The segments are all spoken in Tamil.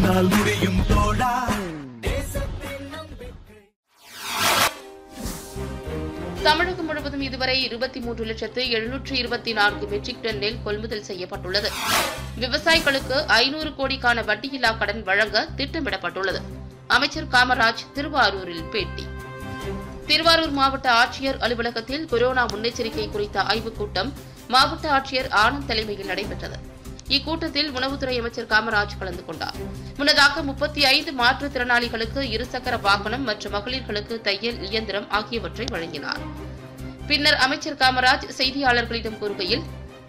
உன்னால் முடியும் தோழா தமிழகம் முழுவதும் இதுவரை இருபத்தி மூன்று லட்சத்து எழுநூற்று இருபத்தி நான்கு மெட்ரிக் டன் நெல் கொள்முதல் செய்யப்பட்டுள்ளது விவசாயிகளுக்கு ஐநூறு கோடிக்கான வட்டியில்லா கடன் வழங்க திட்டமிடப்பட்டுள்ளது அமைச்சர் காமராஜ் திருவாரூரில் பேட்டி திருவாரூர் மாவட்ட ஆட்சியர் அலுவலகத்தில் கொரோனா முன்னெச்சரிக்கை குறித்த ஆய்வுக் கூட்டம் மாவட்ட ஆட்சியர் ஆனந்த் தலைமையில் நடைபெற்றது இக்கூட்டத்தில் உணவுத்துறை அமைச்சர் காமராஜ் கலந்து கொண்டார் முன்னதாக முப்பத்தி ஐந்து மாற்றுத்திறனாளிகளுக்கு இருசக்கர வாகனம் மற்றும் மகளிர்களுக்கு தையல் இயந்திரம் ஆகியவற்றை வழங்கினார் பின்னர் அமைச்சர் காமராஜ் செய்தியாளர்களிடம் கூறுகையில்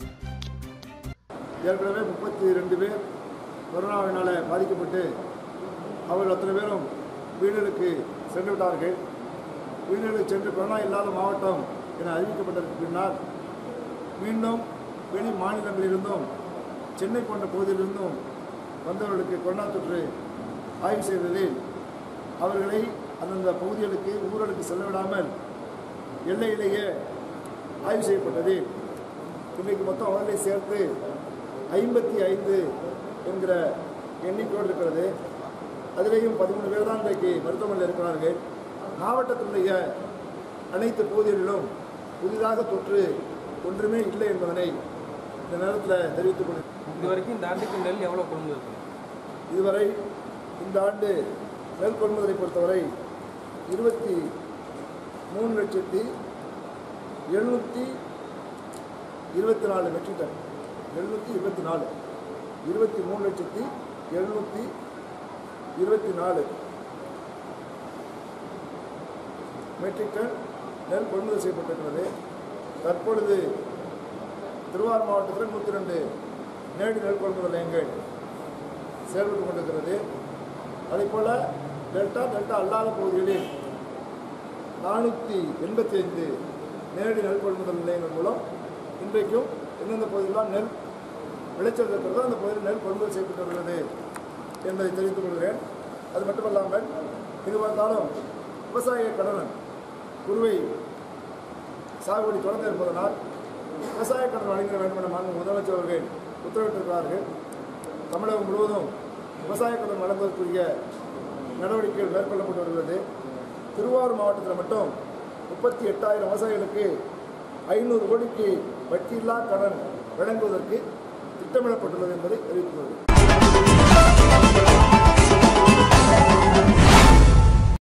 ஏற்கனவே முப்பத்தி ரெண்டு பேர் கொரோனாவினால் பாதிக்கப்பட்டு அவர்கள் அத்தனை பேரும் வீடுகளுக்கு சென்று விட்டார்கள் வீடுகளுக்கு சென்று கொரோனா இல்லாத மாவட்டம் என அறிவிக்கப்பட்டதற்கு பின்னால் மீண்டும் வெளி மாநிலங்களிலிருந்தும் சென்னை போன்ற பகுதியிலிருந்தும் வந்தவர்களுக்கு கொரோனா தொற்று ஆய்வு செய்ததில் அவர்களை அந்தந்த பகுதிகளுக்கு ஊர்களுக்கு செல்ல விடாமல் எல்லையிலேயே ஆய்வு செய்யப்பட்டது இன்றைக்கு மொத்தம் அவர்களை சேர்த்து ஐம்பத்தி ஐந்து என்கிற எண்ணிக்கையோடு இருக்கிறது அதிலேயும் பதிமூணு பேர் தான் இன்றைக்கு மருத்துவமனையில் இருக்கிறார்கள் மாவட்டத்தினுடைய அனைத்து பகுதிகளிலும் புதிதாக தொற்று ஒன்றுமே இல்லை என்பதனை இந்த நேரத்தில் தெரிவித்துக் கொண்டு இது வரைக்கும் இந்த ஆண்டுக்கு நெல் எவ்வளோ கொள்முதல் இருக்கு இதுவரை இந்த ஆண்டு நெல் கொள்முதலை பொறுத்தவரை இருபத்தி மூணு லட்சத்தி எழுநூற்றி இருபத்தி நாலு மெட்ரிக் டன் எழுநூற்றி இருபத்தி நாலு இருபத்தி மூணு லட்சத்தி எழுநூற்றி இருபத்தி நாலு மெட்ரிக் டன் நெல் கொள்முதல் செய்யப்பட்டிருக்கிறது தற்பொழுது திருவாரூர் மாவட்டத்தில் நூற்றி ரெண்டு நேரடி நெல் கொள்முதல் நிலையங்கள் செயல்பட்டு கொண்டிருக்கிறது அதேபோல் டெல்டா டெல்டா அல்லாத பகுதிகளில் நானூற்றி எண்பத்தி ஐந்து நேரடி நெல் கொள்முதல் நிலையங்கள் மூலம் இன்றைக்கும் எந்தெந்த பகுதியெல்லாம் நெல் விளைச்சல் இருக்கிறதோ அந்த பகுதியில் நெல் கொள்முதல் செய்யப்பட்டு வருகிறது என்பதை தெரிவித்துக் கொள்கிறேன் அது மட்டுமல்லாமல் இது பார்த்தாலும் விவசாய கடனன் குருவை சாகுபடி தொடர்ந்து இருப்பதனால் விவசாய கடன் வழங்கிட வேண்டும் என மாண்பு முதலமைச்சர் அவர்கள் உத்தரவிட்டிருக்கிறார்கள் தமிழகம் முழுவதும் விவசாய கடன் வழங்குவதற்குரிய நடவடிக்கைகள் மேற்கொள்ளப்பட்டு வருகிறது திருவாரூர் மாவட்டத்தில் மட்டும் முப்பத்தி எட்டாயிரம் விவசாயிகளுக்கு ஐநூறு கோடிக்கு வட்டியில்லா கடன் வழங்குவதற்கு திட்டமிடப்பட்டுள்ளது என்பதை தெரிவித்துள்ளது